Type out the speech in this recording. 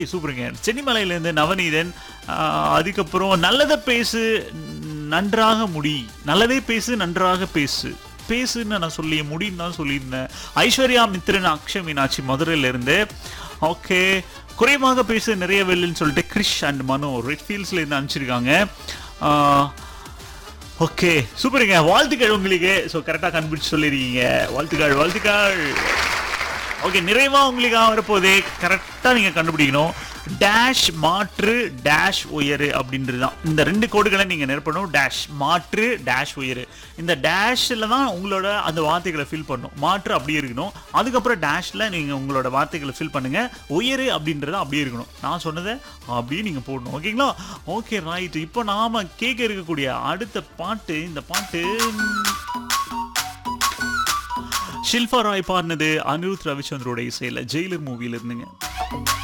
சூப்பருங்க சென்னிமலையிலேருந்து நவநீதன் ஆஹ், அதுக்கப்புறம் நல்லதை பேசு நன்றாக முடி நல்லதே பேசு நன்றாக பேசு பேசுன்னு நான் சொல்லி முடின்னு தான் சொல்லியிருந்தேன் ஐஸ்வர்யா மித்ரன் அக்ஷய் மீனாட்சி மதுரையில இருந்து ஓகே குறைவாக பேசு நிறைய வெல்லுன்னு சொல்லிட்டு கிரிஷ் அண்ட் மனோ ரெட் ஃபீல்ட்ஸ்ல இருந்து அனுப்பிச்சிருக்காங்க ஆஹ், ஓகே சூப்பருங்க வாழ்த்துக்கள் உங்களுக்கு ஸோ கரெக்டாக கண்டுபிடிச்சு சொல்லியிருக்கீங்க வாழ்த்துக்கள் வாழ்த்துக்கள் ஓகே நிறைவா உங்களுக்காக வரப்போதே கரெக்டாக நீங்கள் கண்டுபிடிக்கணும் டேஷ் மாற்று டேஷ் உயரு அப்படின்றது தான் இந்த ரெண்டு கோடுகளை நீங்கள் நிரப்பணும் டேஷ் மாற்று டேஷ் உயரு இந்த டேஷில் தான் உங்களோட அந்த வார்த்தைகளை ஃபில் பண்ணணும் மாற்று அப்படியே இருக்கணும் அதுக்கப்புறம் டேஷில் நீங்கள் உங்களோட வார்த்தைகளை ஃபில் பண்ணுங்க உயரு அப்படின்றது அப்படியே இருக்கணும் நான் சொன்னதை அப்படியே நீங்கள் போடணும் ஓகேங்களா ஓகே ரைட் இப்போ நாம கேட்க இருக்கக்கூடிய அடுத்த பாட்டு இந்த பாட்டு ஷில்பா ராய் பாடினது அனிருத் ரவிச்சந்திரோட இசையில் ஜெயிலர் மூவியில் இருந்துங்க